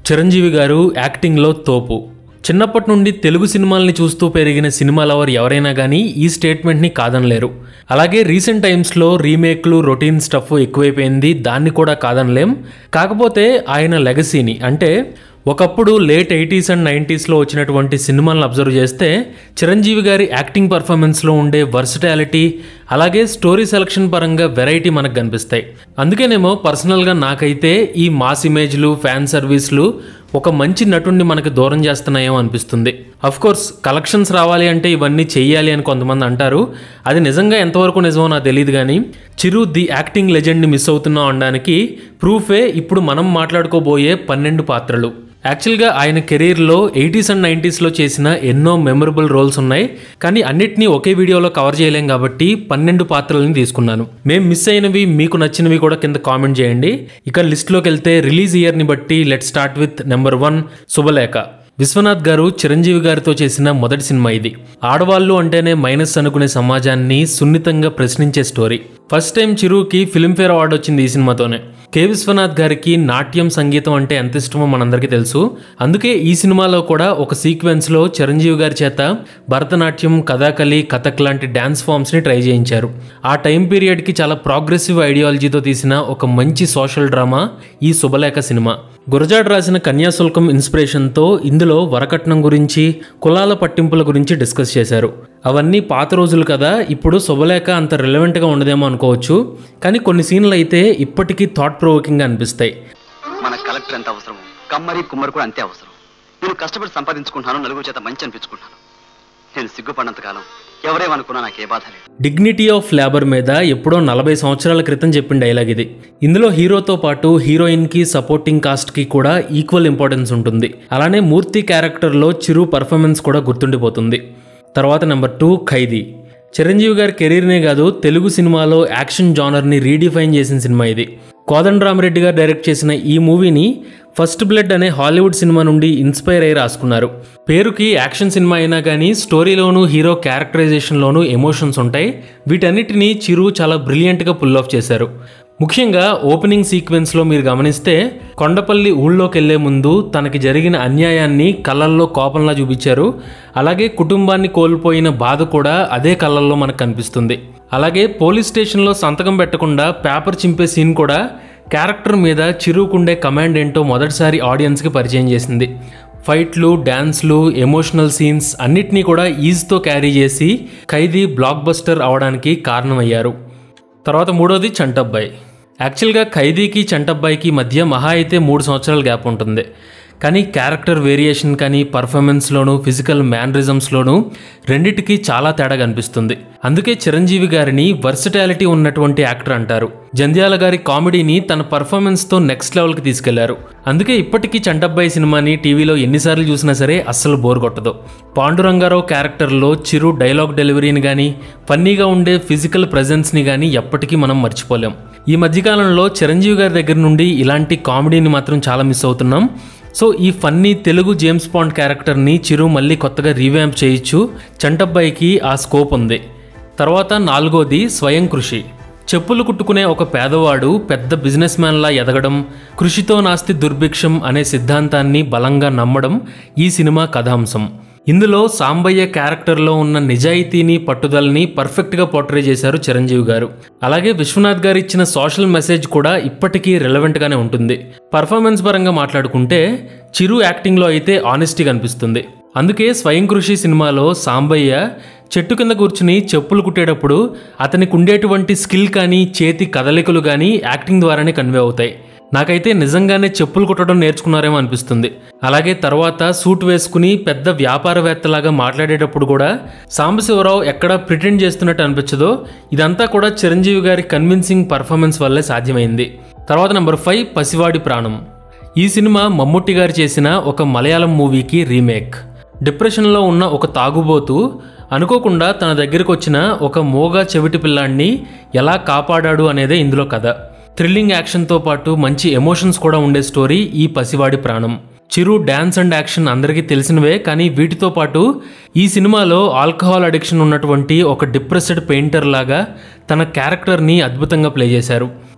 చిరంజీవి గారు యాక్టింగ్లో తోపు చిన్నప్పటి నుండి తెలుగు సినిమాల్ని చూస్తూ పెరిగిన సినిమా లవర్ ఎవరైనా కానీ ఈ స్టేట్మెంట్ని కాదనలేరు అలాగే రీసెంట్ టైమ్స్లో రీమేక్లు రొటీన్ స్టఫ్ ఎక్కువైపోయింది దాన్ని కూడా కాదనలేం కాకపోతే ఆయన లెగసీని అంటే ఒకప్పుడు లేట్ ఎయిటీస్ అండ్ నైంటీస్లో వచ్చినటువంటి సినిమాలను అబ్జర్వ్ చేస్తే చిరంజీవి గారి యాక్టింగ్ పర్ఫార్మెన్స్లో ఉండే వర్సిటాలిటీ అలాగే స్టోరీ సెలక్షన్ పరంగా వెరైటీ మనకు కనిపిస్తాయి అందుకేనేమో పర్సనల్గా నాకైతే ఈ మాస్ ఇమేజ్లు ఫ్యాన్ సర్వీస్లు ఒక మంచి నటుడిని మనకి దూరం చేస్తున్నాయేమో అనిపిస్తుంది అఫ్ కోర్స్ కలెక్షన్స్ రావాలి అంటే ఇవన్నీ చెయ్యాలి అని కొంతమంది అంటారు అది నిజంగా ఎంతవరకు నిజమో నాకు తెలియదు కానీ చిరు ది యాక్టింగ్ లెజెండ్ని మిస్ అవుతున్నాం అనడానికి ప్రూఫే ఇప్పుడు మనం మాట్లాడుకోబోయే పన్నెండు పాత్రలు యాక్చువల్గా ఆయన కెరీర్లో ఎయిటీస్ అండ్ నైంటీస్లో చేసిన ఎన్నో మెమరబుల్ రోల్స్ ఉన్నాయి కానీ అన్నిటినీ ఒకే వీడియోలో కవర్ చేయలేం కాబట్టి పన్నెండు పాత్రలని తీసుకున్నాను మేము మిస్ అయినవి మీకు నచ్చినవి కూడా కింద కామెంట్ చేయండి ఇక లిస్ట్లోకి వెళ్తే రిలీజ్ ఇయర్ని బట్టి let start with number one Subhalekha Viswanath గారు చిరంజీవి గారితో చేసిన మొదటి సినిమా ఇది ఆడవాళ్ళు అంటేనే మైనస్ అనుకునే సమాజాన్ని సున్నితంగా ప్రశ్నించే స్టోరీ ఫస్ట్ టైం చిరుకి ఫిల్మ్ఫేర్ అవార్డు వచ్చింది ఈ సినిమాతోనే కె విశ్వనాథ్ గారికి నాట్యం సంగీతం అంటే ఎంత ఇష్టమో మనందరికీ తెలుసు అందుకే ఈ సినిమాలో కూడా ఒక సీక్వెన్స్లో చిరంజీవి గారి చేత భరతనాట్యం కథాకళి కథక్ లాంటి డ్యాన్స్ ఫామ్స్ని ట్రై చేయించారు ఆ టైం పీరియడ్కి చాలా ప్రోగ్రెసివ్ ఐడియాలజీతో తీసిన ఒక మంచి సోషల్ డ్రామా ఈ శుభలేఖ సినిమా గురజాడ్ రాసిన కన్యాశుల్కం ఇన్స్పిరేషన్తో ఇందులో వరకట్నం గురించి కులాల పట్టింపుల గురించి డిస్కస్ చేశారు అవన్నీ పాత రోజులు కదా ఇప్పుడు శుభలేఖ అంత రిలవెంట్గా ఉండదేమో అనుకోవచ్చు కానీ కొన్ని సీన్లు అయితే ఇప్పటికీ థాట్ ప్రొవోకింగ్గా అనిపిస్తాయి మన కలెక్టర్ ఎంత అవసరం కమ్మరి కుమ్మరి కూడా అంతే అవసరం నేను కష్టపడి సంపాదించుకుంటున్నాను నలుగురు చేత మంచి అనిపించుకుంటున్నాను నేను సిగ్గుపడినంత కాలం ఎవరేమనుకున్నా నాకు ఏ బాధ లేదు డిగ్నిటీ ఆఫ్ లేబర్ మీద ఎప్పుడో నలభై సంవత్సరాల క్రితం చెప్పిన డైలాగ్ ఇది ఇందులో హీరోతో పాటు హీరోయిన్కి సపోర్టింగ్ కాస్ట్కి కూడా ఈక్వల్ ఇంపార్టెన్స్ ఉంటుంది అలానే మూర్తి క్యారెక్టర్లో చిరు పర్ఫార్మెన్స్ కూడా గుర్తుండిపోతుంది తర్వాత నెంబర్ టూ ఖైదీ చిరంజీవి గారి కెరీర్నే కాదు తెలుగు సినిమాలో యాక్షన్ జానర్ని రీడిఫైన్ చేసిన సినిమా ఇది కోదండరామరెడ్డి గారు డైరెక్ట్ చేసిన ఈ మూవీని ఫస్ట్ బ్లడ్ అనే హాలీవుడ్ సినిమా నుండి ఇన్స్పైర్ అయ్యి రాసుకున్నారు పేరుకి యాక్షన్ సినిమా అయినా కానీ స్టోరీలోనూ హీరో క్యారెక్టరైజేషన్లోనూ ఎమోషన్స్ ఉంటాయి వీటన్నిటిని చిరు చాలా బ్రిలియంట్గా పుల్ ఆఫ్ చేశారు ముఖ్యంగా ఓపెనింగ్ సీక్వెన్స్లో మీరు గమనిస్తే కొండపల్లి ఊళ్ళోకి వెళ్లే ముందు తనకి జరిగిన అన్యాయాన్ని కళ్ళల్లో కోపంలా చూపించారు అలాగే కుటుంబాన్ని కోల్పోయిన బాధ కూడా అదే కళ్ళల్లో మనకు కనిపిస్తుంది అలాగే పోలీస్ స్టేషన్లో సంతకం పెట్టకుండా పేపర్ చింపే సీన్ కూడా క్యారెక్టర్ మీద చిరుకుండే కమాండ్ ఏంటో మొదటిసారి ఆడియన్స్కి పరిచయం చేసింది ఫైట్లు డ్యాన్స్లు ఎమోషనల్ సీన్స్ అన్నిటినీ కూడా ఈజ్తో క్యారీ చేసి ఖైదీ బ్లాక్ బస్టర్ అవడానికి కారణమయ్యారు తర్వాత మూడోది చంటబ్బాయి యాక్చువల్గా ఖైదీకి చంటబ్బాయికి మధ్య మహా అయితే మూడు సంవత్సరాల గ్యాప్ ఉంటుంది కానీ క్యారెక్టర్ వేరియేషన్ కానీ పర్ఫార్మెన్స్లోను ఫిజికల్ మ్యానరిజమ్స్లోను రెండిటికి చాలా తేడా కనిపిస్తుంది అందుకే చిరంజీవి గారిని వర్సిటాలిటీ ఉన్నటువంటి యాక్టర్ అంటారు జంధ్యాల గారి కామెడీని తన పర్ఫార్మెన్స్తో నెక్స్ట్ లెవెల్కి తీసుకెళ్లారు అందుకే ఇప్పటికీ చంటబ్బాయి సినిమాని టీవీలో ఎన్నిసార్లు చూసినా సరే అస్సలు బోర్ కొట్టదు పాండురంగారావు క్యారెక్టర్లో చిరు డైలాగ్ డెలివరీని కానీ ఫన్నీగా ఉండే ఫిజికల్ ప్రెజెన్స్ని కానీ ఎప్పటికీ మనం మర్చిపోలేం ఈ మధ్యకాలంలో చిరంజీవి గారి దగ్గర నుండి ఇలాంటి కామెడీని మాత్రం చాలా మిస్ అవుతున్నాం సో ఈ ఫన్నీ తెలుగు జేమ్స్ బాండ్ క్యారెక్టర్ని చిరు మళ్ళీ కొత్తగా రీవ్యాంప్ చేయొచ్చు చంటబ్బాయికి ఆ స్కోప్ ఉంది తర్వాత నాలుగోది స్వయం కృషి చెప్పులు కుట్టుకునే ఒక పేదవాడు పెద్ద బిజినెస్ మ్యాన్లా ఎదగడం కృషితో నాస్తి దుర్భిక్షం అనే సిద్ధాంతాన్ని బలంగా నమ్మడం ఈ సినిమా కథాంశం ఇందులో సాంబయ్య క్యారెక్టర్లో ఉన్న నిజాయితీని పట్టుదలని పర్ఫెక్ట్గా పోర్ట్రే చేశారు చిరంజీవి గారు అలాగే విశ్వనాథ్ గారు ఇచ్చిన సోషల్ మెసేజ్ కూడా ఇప్పటికీ రిలవెంట్గానే ఉంటుంది పర్ఫార్మెన్స్ పరంగా మాట్లాడుకుంటే చిరు యాక్టింగ్లో అయితే ఆనెస్టీ కనిపిస్తుంది అందుకే స్వయం కృషి సినిమాలో సాంబయ్య చెట్టు కింద కూర్చుని చెప్పులు కుట్టేటప్పుడు అతనికి ఉండేటువంటి స్కిల్ కానీ చేతి కదలికలు కానీ యాక్టింగ్ ద్వారానే కన్వే అవుతాయి నాకైతే నిజంగానే చెప్పులు కుట్టడం నేర్చుకున్నారేమో అనిపిస్తుంది అలాగే తర్వాత సూట్ వేసుకుని పెద్ద వ్యాపారవేత్తలాగా మాట్లాడేటప్పుడు కూడా సాంబశివరావు ఎక్కడ ప్రిటెండ్ చేస్తున్నట్టు అనిపించదో ఇదంతా కూడా చిరంజీవి గారి కన్విన్సింగ్ పర్ఫార్మెన్స్ వల్లే సాధ్యమైంది తర్వాత నెంబర్ ఫైవ్ పసివాడి ప్రాణం ఈ సినిమా మమ్ముట్టి గారు చేసిన ఒక మలయాళం మూవీకి రీమేక్ డిప్రెషన్లో ఉన్న ఒక తాగుబోతు అనుకోకుండా తన దగ్గరికి వచ్చిన ఒక మోగా చెవిటి పిల్లాన్ని ఎలా కాపాడాడు అనేదే ఇందులో కథ థ్రిల్లింగ్ యాక్షన్తో పాటు మంచి ఎమోషన్స్ కూడా ఉండే స్టోరీ ఈ పసివాడి ప్రాణం చిరు డ్యాన్స్ అండ్ యాక్షన్ అందరికీ తెలిసినవే కానీ వీటితో పాటు ఈ సినిమాలో ఆల్కహాల్ అడిక్షన్ ఉన్నటువంటి ఒక డిప్రెస్డ్ పెయింటర్ లాగా తన క్యారెక్టర్ని అద్భుతంగా ప్లే చేశారు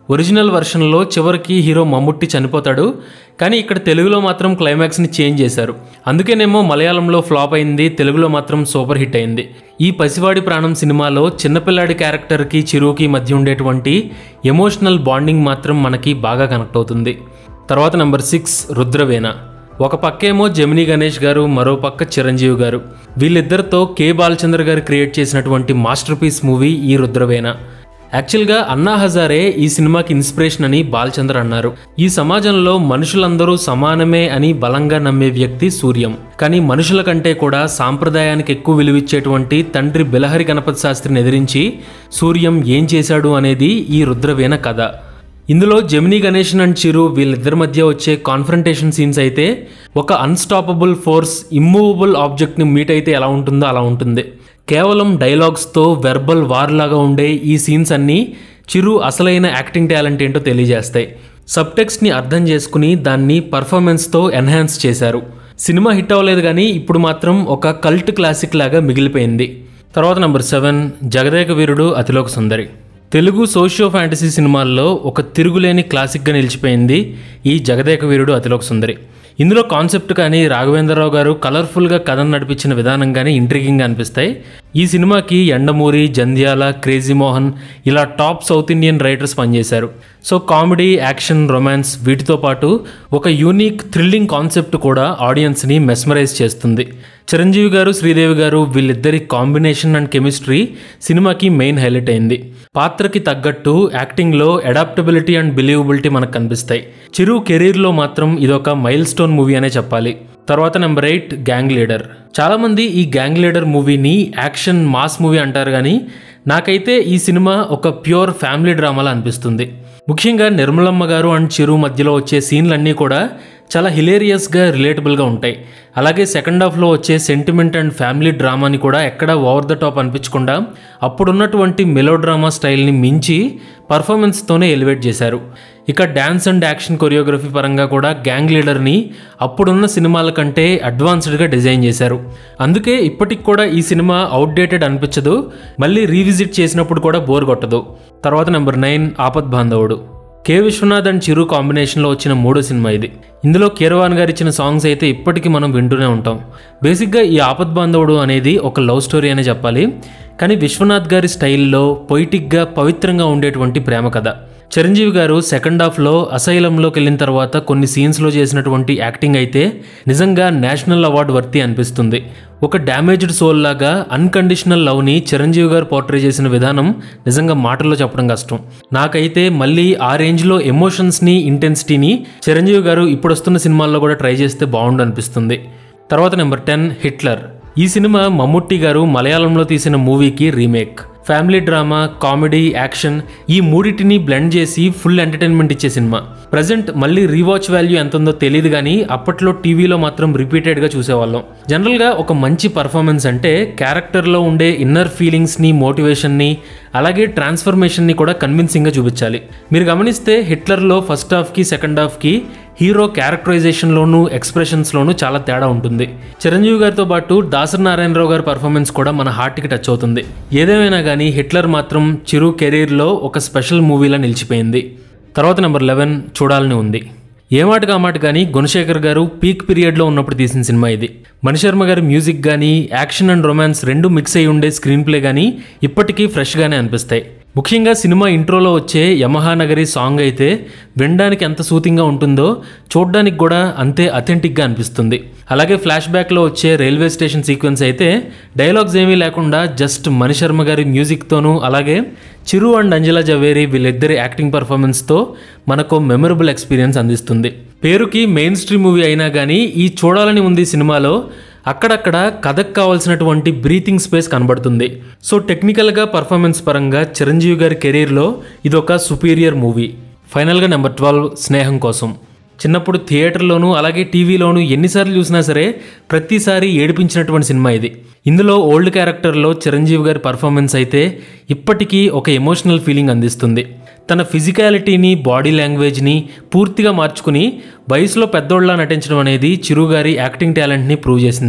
ఒరిజినల్ వెర్షన్లో చివరికి హీరో మమ్ముట్టి చనిపోతాడు కానీ ఇక్కడ తెలుగులో మాత్రం క్లైమాక్స్ని చేంజ్ చేశారు అందుకేనేమో మలయాళంలో ఫ్లాప్ అయింది తెలుగులో మాత్రం సూపర్ హిట్ అయింది ఈ పసివాడి ప్రాణం సినిమాలో చిన్నపిల్లాడి క్యారెక్టర్కి చిరుకి మధ్య ఉండేటువంటి ఎమోషనల్ బాండింగ్ మాత్రం మనకి బాగా కనెక్ట్ అవుతుంది తర్వాత నెంబర్ సిక్స్ రుద్రవేణ ఒక పక్కేమో జమినీ గణేష్ గారు మరో పక్క చిరంజీవి గారు వీళ్ళిద్దరితో కే బాలచంద్ర గారు క్రియేట్ చేసినటువంటి మాస్టర్ పీస్ మూవీ ఈ రుద్రవేణ యాక్చువల్గా అన్నా హజారే ఈ సినిమాకి ఇన్స్పిరేషన్ అని బాలచంద్ర అన్నారు ఈ సమాజంలో మనుషులందరూ సమానమే అని బలంగా నమ్మే వ్యక్తి సూర్యం కానీ మనుషుల కంటే కూడా సాంప్రదాయానికి ఎక్కువ విలువిచ్చేటువంటి తండ్రి బిలహరి గణపతి శాస్త్రిని ఎదిరించి సూర్యం ఏం చేశాడు అనేది ఈ రుద్రవేణ కథ ఇందులో జమినీ గణేషన్ అండ్ చిరు వీళ్ళిద్దరి మధ్య వచ్చే కాన్ఫరంటేషన్ సీన్స్ అయితే ఒక అన్స్టాపబుల్ ఫోర్స్ ఇమ్మూవబుల్ ఆబ్జెక్ట్ని మీట్ అయితే ఎలా ఉంటుందో అలా ఉంటుంది కేవలం డైలాగ్స్తో వెర్బల్ వార్ లాగా ఉండే ఈ సీన్స్ అన్నీ చిరు అసలైన యాక్టింగ్ టాలెంట్ ఏంటో తెలియజేస్తాయి సబ్ టెక్స్ట్ని అర్థం చేసుకుని దాన్ని పర్ఫార్మెన్స్తో ఎన్హాన్స్ చేశారు సినిమా హిట్ అవ్వలేదు కానీ ఇప్పుడు మాత్రం ఒక కల్ట్ క్లాసిక్ లాగా మిగిలిపోయింది తర్వాత number seven Jagadeka Veerudu Athiloka Sundari Telugu socio fantasy సినిమాల్లో ఒక తిరుగులేని క్లాసిక్గా నిలిచిపోయింది ఈ జగదేక వీరుడు అతిలోక సుందరి ఇందులో కాన్సెప్ట్ కానీ రాఘవేంద్రరావు గారు కలర్ఫుల్గా కథను నడిపించిన విధానం కానీ ఇంట్రిగింగ్గా అనిపిస్తాయి ఈ సినిమాకి ఎండమూరి జంధ్యాల క్రేజీ మోహన్ ఇలా టాప్ సౌత్ ఇండియన్ రైటర్స్ పనిచేశారు సో కామెడీ యాక్షన్ రొమాన్స్ వీటితో పాటు ఒక యూనిక్ థ్రిల్లింగ్ కాన్సెప్ట్ కూడా ఆడియన్స్ని మెస్మరైజ్ చేస్తుంది చిరంజీవి గారు శ్రీదేవి గారు వీళ్ళిద్దరి కాంబినేషన్ అండ్ కెమిస్ట్రీ సినిమాకి మెయిన్ హైలైట్ అయింది పాత్రకి తగ్గట్టు యాక్టింగ్లో అడాప్టబిలిటీ అండ్ బిలీవబిలిటీ మనకు కనిపిస్తాయి చిరు కెరీర్లో మాత్రం ఇదొక మైల్ స్టోన్ మూవీ అనే చెప్పాలి తర్వాత నెంబర్ ఎయిట్ గ్యాంగ్ లీడర్ చాలామంది ఈ గ్యాంగ్ లీడర్ మూవీని యాక్షన్ మాస్ మూవీ అంటారు కానీ నాకైతే ఈ సినిమా ఒక ప్యూర్ ఫ్యామిలీ డ్రామాలా అనిపిస్తుంది ముఖ్యంగా నిర్మలమ్మ గారు అండ్ చిరు మధ్యలో వచ్చే సీన్లన్నీ కూడా చాలా హిలేరియస్గా రిలేటబుల్గా ఉంటాయి అలాగే సెకండ్ హాఫ్లో వచ్చే సెంటిమెంట్ అండ్ ఫ్యామిలీ డ్రామాని కూడా ఎక్కడ ఓవర్ ద టాప్ అనిపించకుండా అప్పుడున్నటువంటి మెలో డ్రామా స్టైల్ని మించి పర్ఫార్మెన్స్తోనే ఎలివేట్ చేశారు ఇక డ్యాన్స్ అండ్ యాక్షన్ కొరియోగ్రఫీ పరంగా కూడా గ్యాంగ్ లీడర్ని అప్పుడున్న సినిమాల కంటే అడ్వాన్స్డ్గా డిజైన్ చేశారు అందుకే ఇప్పటికి కూడా ఈ సినిమా అవుట్డేటెడ్ అనిపించదు మళ్ళీ రీవిజిట్ చేసినప్పుడు కూడా బోర్ కొట్టదు తర్వాత నెంబర్ నైన్ ఆపద్ బాంధవుడు కె విశ్వనాథ్ అండ్ చిరు కాంబినేషన్లో వచ్చిన మూడో సినిమా ఇది ఇందులో కీరవాన్ గారు ఇచ్చిన సాంగ్స్ అయితే ఇప్పటికీ మనం వింటూనే ఉంటాం బేసిక్గా ఈ ఆపద్ బాంధవుడు అనేది ఒక లవ్ స్టోరీ అనే చెప్పాలి కానీ విశ్వనాథ్ గారి స్టైల్లో పొయిటిక్గా పవిత్రంగా ఉండేటువంటి ప్రేమ కథ చిరంజీవి గారు సెకండ్ హాఫ్లో అసైలంలోకి వెళ్ళిన తర్వాత కొన్ని సీన్స్లో చేసినటువంటి యాక్టింగ్ అయితే నిజంగా నేషనల్ అవార్డు వర్తి అనిపిస్తుంది ఒక డ్యామేజ్డ్ సోల్ లాగా అన్కండిషనల్ లవ్ని చిరంజీవి గారు పోర్ట్రే చేసిన విధానం నిజంగా మాటల్లో చెప్పడం కష్టం నాకైతే మళ్ళీ ఆ రేంజ్లో ఎమోషన్స్ని ఇంటెన్సిటీని చిరంజీవి గారు ఇప్పుడు వస్తున్న సినిమాల్లో కూడా ట్రై చేస్తే బాగుండు అనిపిస్తుంది తర్వాత నెంబర్ టెన్ హిట్లర్ ఈ సినిమా మమ్ముట్టి గారు మలయాళంలో తీసిన మూవీకి remake family drama comedy action ఈ మూడింటిని బ్లెండ్ చేసి ఫుల్ ఎంటర్టైన్మెంట్ ఇచ్చే సినిమా ప్రజెంట్ మళ్ళీ రీవాచ్ వాల్యూ ఎంత ఉందో తెలియదు కానీ అప్పట్లో టీవీలో మాత్రం రిపీటెడ్గా చూసేవాళ్ళం జనరల్గా ఒక మంచి పర్ఫార్మెన్స్ అంటే క్యారెక్టర్లో ఉండే ఇన్నర్ ఫీలింగ్స్ని మోటివేషన్ని అలాగే ట్రాన్స్ఫర్మేషన్ని కూడా కన్విన్సింగ్గా చూపించాలి మీరు గమనిస్తే హిట్లర్లో ఫస్ట్ హాఫ్కి సెకండ్ హాఫ్కి హీరో క్యారెక్టరైజేషన్లోనూ ఎక్స్ప్రెషన్స్లోనూ చాలా తేడా ఉంటుంది చిరంజీవి గారితో పాటు దాసరి నారాయణరావు గారి పర్ఫార్మెన్స్ కూడా మన హార్ట్కి టచ్ అవుతుంది ఏదేమైనా కానీ హిట్లర్ మాత్రం చిరు కెరీర్లో ఒక స్పెషల్ మూవీలా నిలిచిపోయింది తర్వాత నెంబర్ లెవెన్ చూడాలని ఉంది ఏ మాట కామాట కానీ గుణశేఖర్ గారు పీక్ పీరియడ్లో ఉన్నప్పుడు తీసిన సినిమా ఇది మణిశర్మ గారి మ్యూజిక్ కానీ యాక్షన్ అండ్ రొమాన్స్ రెండు మిక్స్ అయి ఉండే స్క్రీన్ ప్లే కానీ ఇప్పటికీ ఫ్రెష్గానే అనిపిస్తాయి ముఖ్యంగా సినిమా ఇంట్రోలో వచ్చే యమహానగరి సాంగ్ అయితే వినడానికి ఎంత సూతింగ్గా ఉంటుందో చూడడానికి కూడా అంతే అథెంటిక్గా అనిపిస్తుంది అలాగే ఫ్లాష్ బ్యాక్లో వచ్చే రైల్వే స్టేషన్ సీక్వెన్స్ అయితే డైలాగ్స్ ఏమీ లేకుండా జస్ట్ మణిశర్మ గారి మ్యూజిక్తోనూ అలాగే చిరు అండ్ అంజలా జవేరి వీళ్ళిద్దరి యాక్టింగ్ పర్ఫార్మెన్స్తో మనకు మెమరబుల్ ఎక్స్పీరియన్స్ అందిస్తుంది పేరుకి మెయిన్ స్ట్రీమ్ మూవీ అయినా కానీ ఈ చూడాలని ఉంది సినిమాలో అక్కడక్కడ కథకు కావాల్సినటువంటి బ్రీతింగ్ స్పేస్ కనబడుతుంది సో టెక్నికల్గా పర్ఫార్మెన్స్ పరంగా చిరంజీవి గారి కెరీర్లో ఇదొక సుపీరియర్ మూవీ ఫైనల్గా నెంబర్ ట్వెల్వ్ స్నేహం కోసం చిన్నప్పుడు థియేటర్లోనూ అలాగే టీవీలోనూ ఎన్నిసార్లు చూసినా సరే ప్రతిసారి ఏడిపించినటువంటి సినిమా ఇది ఇందులో ఓల్డ్ క్యారెక్టర్లో చిరంజీవి గారి పర్ఫార్మెన్స్ అయితే ఇప్పటికీ ఒక ఎమోషనల్ ఫీలింగ్ అందిస్తుంది తన ఫిజికాలిటీని బాడీ లాంగ్వేజ్ని పూర్తిగా మార్చుకుని వయసులో పెద్దోళ్ళ నటించడం అనేది చిరు గారి యాక్టింగ్ టాలెంట్ని ప్రూవ్ చేసింది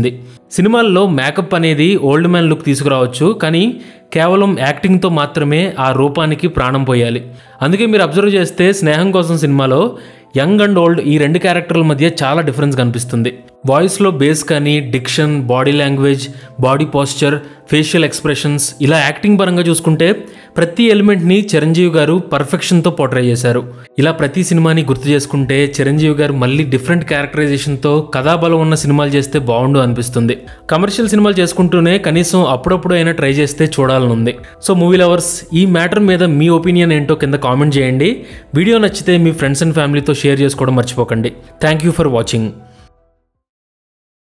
సినిమాల్లో మేకప్ అనేది ఓల్డ్ మ్యాన్ లుక్ తీసుకురావచ్చు కానీ కేవలం యాక్టింగ్తో మాత్రమే ఆ రూపానికి ప్రాణం పోయాలి అందుకే మీరు అబ్జర్వ్ చేస్తే స్నేహం కోసం సినిమాలో యంగ్ అండ్ ఓల్డ్ ఈ రెండు క్యారెక్టర్ల మధ్య చాలా డిఫరెన్స్ కనిపిస్తుంది వాయిస్లో బేస్ కానీ diction body language body posture facial expressions ఇలా యాక్టింగ్ పరంగా చూసుకుంటే ప్రతి ఎలిమెంట్ని చిరంజీవి గారు పర్ఫెక్షన్తో పోర్ట్రే చేశారు ఇలా ప్రతి సినిమాని గుర్తు చేసుకుంటే చిరంజీవి గారు మళ్ళీ డిఫరెంట్ క్యారెక్టరైజేషన్తో కథాబలం ఉన్న సినిమాలు చేస్తే బాగుండు అనిపిస్తుంది కమర్షియల్ సినిమాలు చేసుకుంటూనే కనీసం అప్పుడప్పుడు అయినా ట్రై చేస్తే చూడాలని ఉంది సో మూవీ లవర్స్ ఈ మ్యాటర్ మీద మీ ఒపీనియన్ ఏంటో కింద కామెంట్ చేయండి వీడియో నచ్చితే మీ ఫ్రెండ్స్ అండ్ ఫ్యామిలీతో షేర్ చేసుకోవడం మర్చిపోకండి థ్యాంక్ యూ ఫర్ వాచింగ్